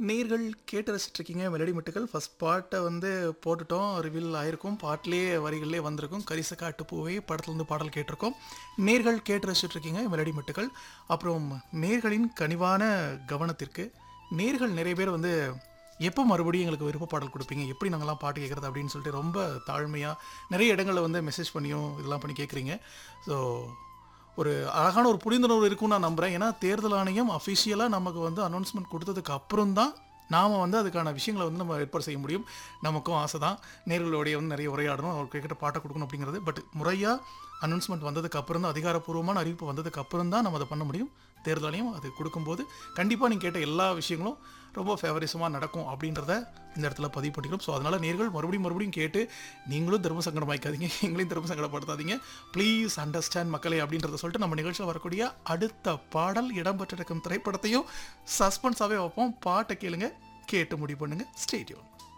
நேர்கள் கேட்டு ரசிச்சிருக்கீங்க melody மெட்டுகள் first பாட்டை வந்து போட்டுட்டோம் ரிவீல் ஆயிருக்கும் பாட்டிலே வரிகளிலே வந்திருக்கும் கரிச காட்டு பூவே படத்துலேருந்து பாடல் கேட்டிருக்கோம் நேர்கள் கேட்டு ரசிச்சிட்டு இருக்கீங்க மெலடி மெட்டுகள் அப்புறம் நேர்களின் கனிவான கவனத்திற்கு நேர்கள் நிறைய பேர் வந்து எப்போ மறுபடியும் எங்களுக்கு விருப்ப பாடல் கொடுப்பீங்க எப்படி நாங்கள்லாம் பாட்டு கேட்குறது அப்படின்னு சொல்லிட்டு ரொம்ப தாழ்மையாக நிறைய இடங்களில் வந்து மெசேஜ் பண்ணியும் இதெல்லாம் பண்ணி கேட்குறீங்க ஸோ ஒரு அழகான ஒரு புரிந்துணர்வு இருக்கும்னு நான் நம்புகிறேன் ஏன்னா தேர்தல் ஆணையம் அஃபிஷியலாக நமக்கு வந்து அனௌன்ஸ்மெண்ட் கொடுத்ததுக்கு அப்புறம் தான் நாம் வந்து அதுக்கான விஷயங்களை வந்து நம்ம ஏற்பாடு செய்ய முடியும் நமக்கும் ஆசை தான் நேர்களுடைய வந்து நிறைய உரையாடணும் அவருக்கு கிட்ட பாட்டை கொடுக்கணும் அப்படிங்கிறது பட் முறையாக அனௌன்ஸ்மெண்ட் வந்ததுக்கு அப்புறம் தான் அதிகாரப்பூர்வமான அறிவிப்பு வந்ததுக்கு அப்புறம் தான் நம்ம அதை பண்ண முடியும் தேர்தல் ஆணையம் அது கொடுக்கும்போது கண்டிப்பாக நீங்கள் கேட்ட எல்லா விஷயங்களும் ரொம்ப ஃபேவரிசமாக நடக்கும் அப்படின்றத இந்த இடத்துல பதிவு பண்ணிக்கிறோம் ஸோ அதனால் நேர்கள் மறுபடியும் மறுபடியும் கேட்டு நீங்களும் தர்ம சங்கடமாய்க்காதீங்க எங்களையும் தர்ம சங்கடப்படுத்தாதீங்க ப்ளீஸ் அண்டர்ஸ்டாண்ட் மக்களே அப்படின்றத சொல்லிட்டு நம்ம நிகழ்ச்சியில் வரக்கூடிய அடுத்த பாடல் இடம்பெற்றிருக்கும் திரைப்படத்தையும் சஸ்பென்ஸாகவே வைப்போம் பாட்டை கேளுங்க கேட்டு முடிவு பண்ணுங்க ஸ்டேடியம்